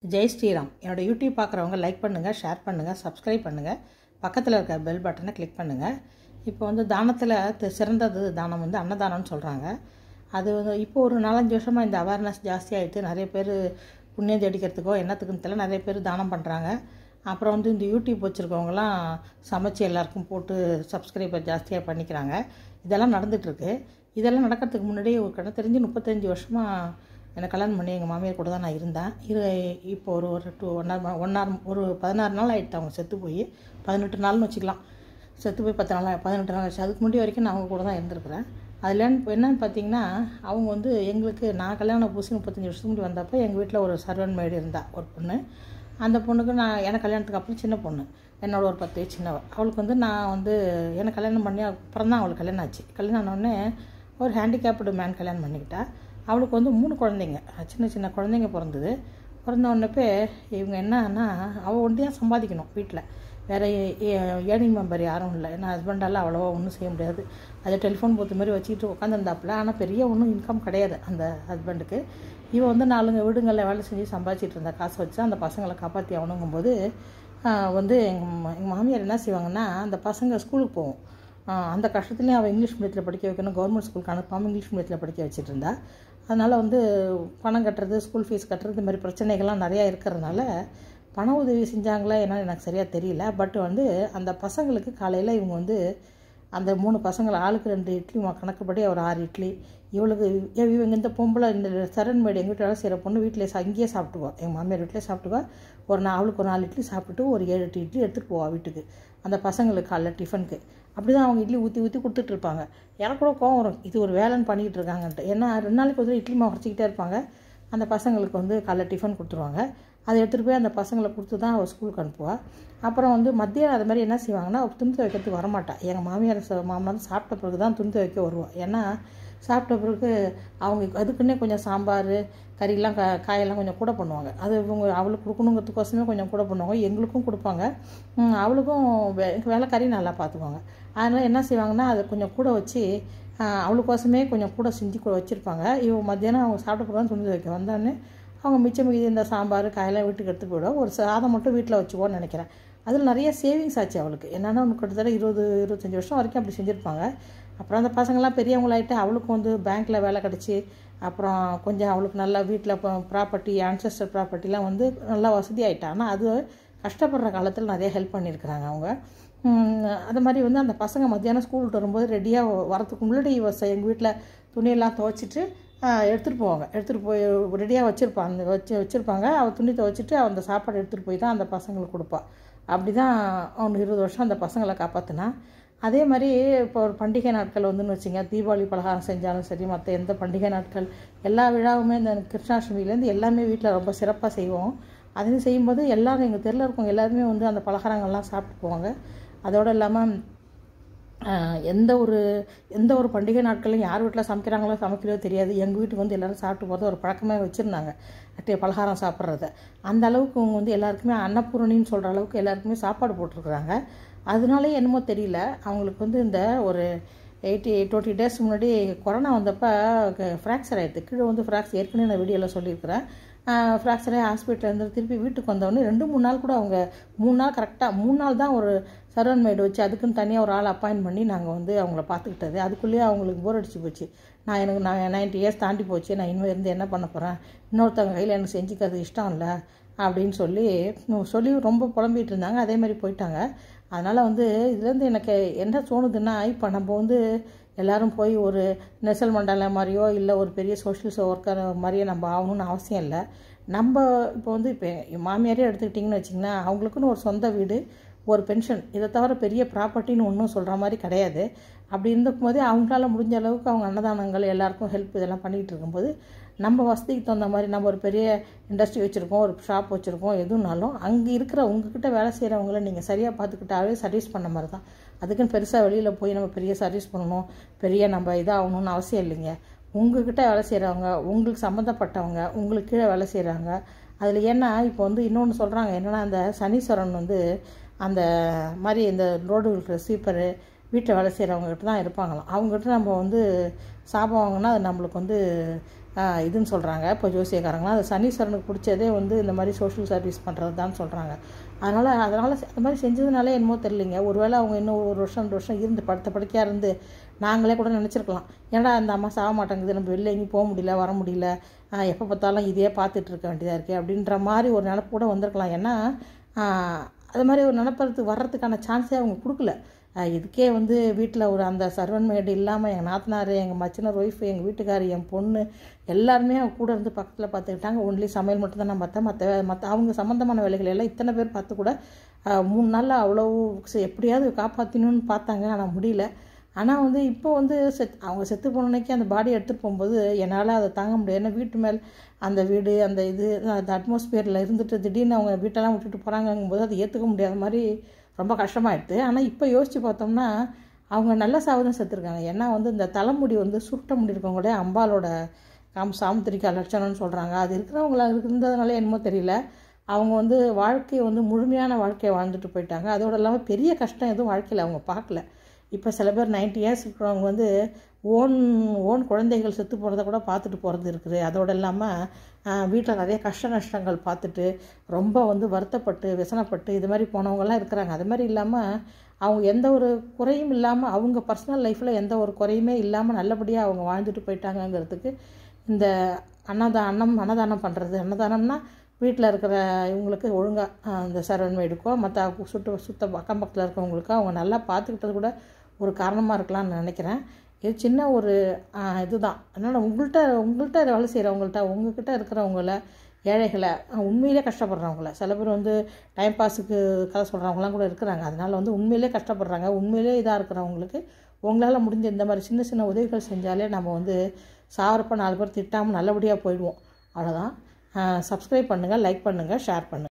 ஜெய் ஸ்ரீராம் என்னோட யூடியூப் பார்க்குறவங்க லைக் பண்ணுங்கள் ஷேர் பண்ணுங்கள் சப்ஸ்கிரைப் பண்ணுங்கள் பக்கத்தில் இருக்க பெல் பட்டனை கிளிக் பண்ணுங்கள் இப்போ வந்து தானத்தில் தி- சிறந்தது தானம் வந்து அன்னதானம்னு சொல்கிறாங்க அது வந்து இப்போ ஒரு நாலஞ்சு வருஷமாக இந்த அவேர்னஸ் ஜாஸ்தியாகிட்டு நிறைய பேர் புண்ணியம் தேடிக்கிறதுக்கோ என்னத்துக்குன்னு தெரியல நிறைய பேர் தானம் பண்ணுறாங்க அப்புறம் வந்து இந்த யூடியூப் வச்சுருக்கவங்களாம் சமைச்சு எல்லாருக்கும் போட்டு சப்ஸ்கிரைபர் ஜாஸ்தியாக பண்ணிக்கிறாங்க இதெல்லாம் நடந்துகிட்ருக்கு இதெல்லாம் நடக்கிறதுக்கு முன்னாடியே ஒரு கடை தெரிஞ்சு முப்பத்தஞ்சு வருஷமாக என்னை கல்யாணம் பண்ணி எங்கள் மாமியார் கூட தான் நான் இருந்தேன் இரு இப்போ ஒரு ஒரு two one hour one hour ஒரு பதினாறு நாள் ஆகிட்டு அவங்க செத்து போய் பதினெட்டு நாள்னு வச்சுக்கலாம் செத்து போய் பத்து நாள் பதினெட்டு நாள் ஆச்சு அதுக்கு முன்னாடி வரைக்கும் நான் அவங்க கூட தான் இருந்திருக்கிறேன் அதில் என்னன்னு பார்த்தீங்கன்னா அவங்க வந்து எங்களுக்கு நான் கல்யாணம் பூசி முப்பத்தஞ்சு வருஷத்துக்கு முன்னாடி வந்தப்போ எங்கள் வீட்டில் ஒரு சர்வன் மேடு இருந்தா ஒரு பொண்ணு அந்த பொண்ணுக்கு நான் எனக்கு கல்யாணத்துக்கு அப்புறம் சின்ன பொண்ணு என்னோட ஒரு பத்து வயசு சின்னவ அவளுக்கு வந்து நான் வந்து எனக்கு கல்யாணம் பண்ணி அப்புறம் தான் அவளுக்கு கல்யாணம் ஆச்சு கல்யாணம் ஆனோடனே ஒரு ஹேண்டிகேப்டு மேன் கல்யாணம் பண்ணிக்கிட்டா அவளுக்கு வந்து மூணு குழந்தைங்க சின்ன சின்ன குழந்தைங்க பிறந்தது பிறந்த உடனே இவங்க என்னன்னா அவள் ஒண்டியாக சம்பாதிக்கணும் வீட்டில் வேறு ஏர்னிங் மெம்பர் யாரும் இல்லை ஏன்னா ஹஸ்பண்டால் அவ்வளோவா ஒன்றும் செய்ய முடியாது அது டெலிஃபோன் போத்து மாதிரி வச்சுக்கிட்டு உட்காந்துருந்தாப்புல ஆனால் பெரிய ஒன்றும் இன்கம் கிடையாது அந்த ஹஸ்பண்டுக்கு இவன் வந்து நாலுங்க வீடுங்களில் வேலை செஞ்சு சம்பாதிச்சிட்டு இருந்தா காசு வச்சு அந்த பசங்களை காப்பாற்றி ஆகணுங்கும்போது ஆஹ், வந்து எங்கள் எங்கள் மாமியார் என்ன செய்வாங்கன்னா அந்த பசங்க ஸ்கூலுக்கு போகும் ஆஹ், அந்த கஷ்டத்துலேயும் அவள் இங்கிலீஷ் மீடியத்தில் படிக்க வைக்கணும் கவர்மெண்ட் ஸ்கூலுக்கு அனுப்பாமல் இங்கிலீஷ் மீடியத்தில் படிக்க வச்சுட்டு இருந்தா அதனால் வந்து பணம் கட்டுறது ஸ்கூல் ஃபீஸ் கட்டுறது இந்த மாதிரி பிரச்சனைகள்லாம் நிறையா இருக்கிறதுனால பண உதவி செஞ்சாங்களா என்னன்னு எனக்கு சரியாக தெரியல பட் வந்து அந்த பசங்களுக்கு காலையில் இவங்க வந்து அந்த மூணு பசங்களை ஆளுக்கு ரெண்டு இட்லி மா- கணக்குப்படி ஒரு ஆறு இட்லி இவளுக்கு இவ- இவங்க இந்த பொம்பளை இந்த சரண் மேடு எங்கள் வீட்டில் வேலை செய்கிற பொண்ணு வீட்டிலே சா இங்கேயே சாப்பிட்டுக்குவா எங்கள் மாமியார் வீட்டிலே சாப்பிட்டுக்குவா ஒரு நா அவளுக்கு ஒரு நாலு இட்லி சாப்பிட்டுட்டு ஒரு ஏழு எட்டு இட்லி எடுத்துகிட்டு போவா வீட்டுக்கு அந்த பசங்களுக்கு காலைல டிஃபனுக்கு அப்படி தான் அவங்க இட்லி ஊற்றி ஊற்றி கொடுத்துட்ருப்பாங்க எனக்கு கூட கோவம் வரும் இது ஒரு வேலைன்னு பண்ணிக்கிட்டு இருக்காங்கன்ட்டு ஏன்னா ரெண்டு நாளைக்கு ஒரு தடவை இட்லி மாவு உரைச்சிக்கிட்டே இருப்பாங்க அந்த பசங்களுக்கு வந்து காலைல டிஃபன் கொடுத்துருவாங்க அதை எடுத்துகிட்டு போய் அந்த பசங்களை கொடுத்து தான் அவள் ஸ்கூலுக்கு அனுப்புவாள் அப்புறம் வந்து மத்தியானம் அது மாதிரி என்ன செய்வாங்கன்னா அவள் துணி துவைக்கிறதுக்கு வரமாட்டா எங்கள் மாமியார் ச- மாமனார் சாப்பிட்ட பிறகு தான் துணி துவைக்க வருவாள் ஏன்னா சாப்பிட்ட பிறகு அவங்க அதுக்குன்னே கொஞ்சம் சாம்பார் கறியெல்லாம் கா காயெல்லாம் கொஞ்சம் கூட பண்ணுவாங்க அது இவங்க அவளுக்கு கொடுக்கணுங்கிறதுக்கோசமே கொஞ்சம் கூட பண்ணுவாங்க எங்களுக்கும் கொடுப்பாங்க ம், அவளுக்கும் வே வேலைக்காரி நல்லா பார்த்துக்குவாங்க அதனால் என்ன செய்வாங்கன்னா அதை கொஞ்சம் கூட வச்சு ஆஹ், அவளுக்கோசமே கொஞ்சம் கூட செஞ்சு கூட வச்சுருப்பாங்க இவ மத்தியானம் அவங்க சாப்பிட்ட பிறகு தான் துணி துவைக்க வந்தோடனே அவங்க மிச்சம் மீதி இந்த சாம்பார் காயெல்லாம் வீட்டுக்கு எடுத்து போயிடும் ஒரு சாதம் மட்டும் வீட்டில் வச்சுக்கோன்னு நினைக்கிறேன் அதில் நிறைய சேவிங்ஸ் ஆச்சு அவளுக்கு என்னென்னா ஒன்று கிட்டத்தட்ட இருபது இருபத்தஞ்சி வருஷம் வரைக்கும் அப்படி செஞ்சுருப்பாங்க அப்புறம் அந்த பசங்கள்லாம் பெரியவங்களாயிட்டு அவளுக்கும் வந்து பேங்க்கில் வேலை கிடச்சி அப்புறம் கொஞ்சம் அவளுக்கு நல்லா வீட்டில் ப்ராப்பர்ட்டி ஆன்சஸ்டர் ப்ராப்பர்ட்டிலாம் வந்து நல்லா வசதி ஆயிட்டா ஆனால் அது கஷ்டப்படுற காலத்தில் நிறைய ஹெல்ப் பண்ணியிருக்கிறாங்க அவங்க உம், அது மாதிரி வந்து அந்த பசங்க மத்தியானம் ஸ்கூல் விட்டு வரும்போது ரெடியாக வரதுக்கு முன்னாடி எங்கள் வீட்டில் துணியெல்லாம் துவைச்சிட்டு எடுத்துகிட்டு போவாங்க எடுத்துகிட்டு போய் ரெடியாக வச்சுருப்பாங்க வச்சு வச்சுருப்பாங்க அவள் துணி துவைச்சிட்டு அவள் அந்த சாப்பாடு எடுத்துகிட்டு போய் தான் அந்த பசங்களுக்கு கொடுப்பா அப்படி தான் அவனுக்கு இருபது வருஷம் அந்த பசங்களை காப்பாற்றினா அதே மாதிரி இப்போ ஒரு பண்டிகை நாட்கள் வந்துன்னு வச்சுங்க தீபாவளி பலகாரம் செஞ்சாலும் சரி மற்ற எந்த பண்டிகை நாட்கள் எல்லா விழாவுமே இந்த கிருஷ்ணாஷ்டமிலேருந்து எல்லாமே வீட்டில் ரொம்ப சிறப்பாக செய்வோம் அதையும் செய்யும்போது எல்லாரும் எங்கள் தெருவில் இருக்கவங்க எல்லாருமே வந்து அந்த பலகாரங்கள்லாம் சாப்பிட்டு போவாங்க அதோடு இல்லாமல் ஆஹ் எந்த ஒரு எந்த ஒரு பண்டிகை நாட்களையும் யார் வீட்டில் சமைக்கிறாங்களோ சமைக்கலையோ தெரியாது எங்கள் வீட்டுக்கு வந்து எல்லோரும் சாப்பிட்டு போகிறத ஒரு பழக்கமே வச்சுருந்தாங்க அட்டை பலகாரம் சாப்பிட்றத அந்த அளவுக்கு அவங்க வந்து எல்லாருக்குமே அன்னபூரணின்னு சொல்கிற அளவுக்கு எல்லாருக்குமே சாப்பாடு போட்டிருக்கிறாங்க அதனாலே என்னமோ தெரியல அவங்களுக்கு வந்து இந்த ஒரு எயிட்டி டுவெண்ட்டி டேஸ் முன்னாடி கொரோனா வந்தப்போ ஃப்ராக்சர் ஆகிடுது கீழே வந்து ஃப்ராக்சர் ஏற்கனவே நான் வீடியோவில் சொல்லியிருக்கிறேன் ஃப்ராக்சர் ஆகி ஹாஸ்பிட்டலில் இருந்து திருப்பி வீட்டுக்கு வந்தவொடனே ரெண்டு மூணு நாள் கூட அவங்க மூணு நாள் கரெக்டாக மூணு நாள் தான் ஒரு சர்வன் மைடு வச்சு அதுக்குன்னு தனியாக ஒரு ஆள் அப்பாயின்ட் பண்ணி நாங்கள் வந்து அவங்கள பார்த்துக்கிட்டது அதுக்குள்ளேயே அவங்களுக்கு போர் அடிச்சு போச்சு நான் எனக்கு நான் நைன்ட்டி இயர்ஸ் தாண்டி போச்சு நான் இனிமேல் இருந்து என்ன பண்ண போகிறேன் இன்னொருத்தவங்க கையில் எனக்கு செஞ்சுக்கிறது இஷ்டம் இல்லை அப்படின்னு சொல்லி உம், சொல்லி ரொம்ப புலம்பிகிட்டு இருந்தாங்க அதே மாதிரி போயிட்டாங்க அதனால் வந்து இதுலேருந்து எனக்கு என்ன தோணுதுன்னா இப்போ நம்ம வந்து எல்லாரும் போய் ஒரு நெசல் மண்டலம் மாதிரியோ இல்லை ஒரு பெரிய சோஷியல் ஒர்க்கர் மாதிரியோ நம்ம ஆகணும்னு அவசியம் இல்லை நம்ம இப்போ வந்து இப்போ என் மாமியாரே எடுத்துக்கிட்டிங்கன்னு வச்சிங்கன்னா அவங்களுக்குன்னு ஒரு சொந்த வீடு ஒரு பென்ஷன் இதை தவிர பெரிய ப்ராப்பர்ட்டின்னு ஒன்றும் சொல்கிற மாதிரி கிடையாது அப்படி இருக்கும்போதே அவங்களால முடிஞ்ச அளவுக்கு அவங்க அன்னதானங்கள் எல்லாருக்கும் ஹெல்ப் இதெல்லாம் பண்ணிகிட்டு இருக்கும்போது நம்ம வசதிக்கு தகுந்த மாதிரி நம்ம ஒரு பெரிய இண்டஸ்ட்ரி வச்சுருக்கோம் ஒரு ஷாப் வச்சுருக்கோம் எதுனாலும் அங்கே இருக்கிற உங்ககிட்ட வேலை செய்கிறவங்கள நீங்கள் சரியாக பார்த்துக்கிட்டாவே சர்வீஸ் பண்ண மாதிரி தான் அதுக்குன்னு பெருசாக வெளியில் போய் நம்ம பெரிய சர்வீஸ் பண்ணணும் பெரிய நம்ம இதாகணும்னு அவசியம் இல்லைங்க உங்ககிட்ட வேலை செய்கிறவங்க உங்களுக்கு சம்மந்தப்பட்டவங்க உங்களுக்கு கீழே வேலை செய்கிறாங்க அதில் ஏன்னா இப்போ வந்து இன்னொன்று சொல்கிறாங்க என்னென்னா அந்த சனீஸ்வரன் வந்து அந்த மாதிரி இந்த ரோடு ஸ்வீப்பரு வீட்டில் வேலை செய்கிறவங்ககிட்ட தான் இருப்பாங்களாம் அவங்ககிட்ட நம்ம வந்து சாபம் வாங்கினா அது நம்மளுக்கு வந்து ஆஹ், இதுன்னு சொல்கிறாங்க இப்போ ஜோசியக்காரங்களாம் அது சனீஸ்வரனுக்கு பிடிச்சதே வந்து இந்த மாதிரி சோஷியல் சர்வீஸ் பண்ணுறது தான் சொல்கிறாங்க அதனால் அதனால் அந்த மாதிரி செஞ்சதுனாலே என்னமோ தெரியலிங்க ஒருவேளை அவங்க இன்னும் ஒரு வருஷம் ரெண்டு வருஷம் இருந்து படுத்த படுக்கையாக இருந்து நாங்களே கூட நினச்சிருக்கலாம் ஏன்டா அந்த அம்மா சாக மாட்டேங்குது நம்ம வெளில எங்கேயும் போக முடியல வர முடியல ஆஹ், எப்போ பார்த்தாலும் இதையே பார்த்துட்டு இருக்க வேண்டியதாக இருக்கே அப்படின்ற மாதிரி ஒரு நினப்பு கூட வந்திருக்கலாம் ஏன்னா ஆஹ், அது மாதிரி ஒரு நினப்பறதுக்கு வர்றதுக்கான சான்ஸே அவங்க கொடுக்கல ஆஹ், இதுக்கே வந்து வீட்டில் ஒரு அந்த சர்வன் மேடு இல்லாமல் எங்கள் நாத்தனார் எங்கள் மச்சினர் ஒய்ஃப் எங்கள் வீட்டுக்கார் என் பொண்ணு எல்லாருமே அவங்க கூட இருந்து பக்கத்தில் பார்த்துக்கிட்டாங்க ஒன்லி சமையல் மட்டும் தான் நான் பார்த்தேன் மற்ற மற்ற அவங்க சம்மந்தமான வேலைகள் எல்லாம் இத்தனை பேர் பார்த்து கூட ஆஹ், மூணு நாளில் அவ்வளோ சரி, எப்படியாவது காப்பாற்றணும்னு பார்த்தாங்க ஆனால் முடியல ஆனால் வந்து இப்போ வந்து செத் அவங்க செத்து போன அன்னைக்கு அந்த பாடி எடுத்துகிட்டு போகும்போது என்னால் அதை தாங்க முடியாது ஏன்னா வீட்டு மேல் அந்த வீடு அந்த இது அந்த அட்மாஸ்பியரில் இருந்துட்டு திடீர்னு அவங்க வீட்டெல்லாம் விட்டுட்டு போகிறாங்கும்போது அதை ஏற்றுக்க முடியாத மாதிரி ரொம்ப கஷ்டமாயிடுது ஆனால் இப்போ யோசித்து பார்த்தோம்னா அவங்க நல்ல சாவு தான் செத்துருக்காங்க ஏன்னா வந்து இந்த தலைமுடி வந்து சுருட்ட முடி இருக்கவங்களே அம்பாலோட காம் சாமுத்திரிக்கா லட்சணம்னு சொல்கிறாங்க அது இருக்கிறவங்கள இருந்ததுனால என்னமோ தெரியல அவங்க வந்து வாழ்க்கையை வந்து முழுமையான வாழ்க்கையை வாழ்ந்துட்டு போயிட்டாங்க அதோட இல்லாமல் பெரிய கஷ்டம் எதுவும் வாழ்க்கையில் அவங்க பார்க்கல இப்போ சில பேர் 90 இயர்ஸ் இருக்கிறவங்க வந்து ஓன் ஓன் குழந்தைகள் செத்து போகிறத கூட பார்த்துட்டு போகிறது இருக்குது அதோடு இல்லாமல் வீட்டில் நிறைய கஷ்ட நஷ்டங்கள் பார்த்துட்டு ரொம்ப வந்து வருத்தப்பட்டு விசனப்பட்டு இது மாதிரி போனவங்கலாம் இருக்கிறாங்க அது மாதிரி இல்லாமல் அவங்க எந்த ஒரு குறையும் இல்லாமல் அவங்க பர்சனல் லைஃப்பில் எந்த ஒரு குறையுமே இல்லாமல் நல்லபடியாக அவங்க வாழ்ந்துட்டு போயிட்டாங்கங்கிறதுக்கு இந்த அன்னதா அன்னம் அன்னதானம் பண்ணுறது அன்னதானம்னா வீட்டில் இருக்கிற இவங்களுக்கு ஒழுங்காக இந்த சரவண் வீடுக்கோ மற்ற சுட்டு சுத்த அக்கம் பக்கத்தில் இருக்கிறவங்களுக்கோ அவங்க நல்லா பார்த்துக்கிட்டது கூட ஒரு காரணமாக இருக்கலாம்னு நினைக்கிறேன் இது சின்ன ஒரு ஆ, இதுதான் அதனால் உங்கள்கிட்ட உங்கள்கிட்ட வேலை செய்கிறவங்கள்ட்ட உங்ககிட்ட இருக்கிறவங்கள ஏழைகளை ஆ, உண்மையிலே கஷ்டப்படுறவங்கள சில பேர் வந்து டைம் பாஸுக்கு கதை சொல்கிறவங்களாம் கூட இருக்கிறாங்க அதனால் வந்து உண்மையிலே கஷ்டப்படுறாங்க உண்மையிலே இதாக இருக்கிறவங்களுக்கு உங்களால் முடிஞ்ச இந்த மாதிரி சின்ன சின்ன உதவிகள் செஞ்சாலே நம்ம வந்து சாவரப்ப நாலு பேர் திட்டாமல் நல்லபடியாக போயிடுவோம் அவ்வளோதான் சப்ஸ்கிரைப் பண்ணுங்கள் லைக் பண்ணுங்கள் ஷேர் பண்ணுங்கள்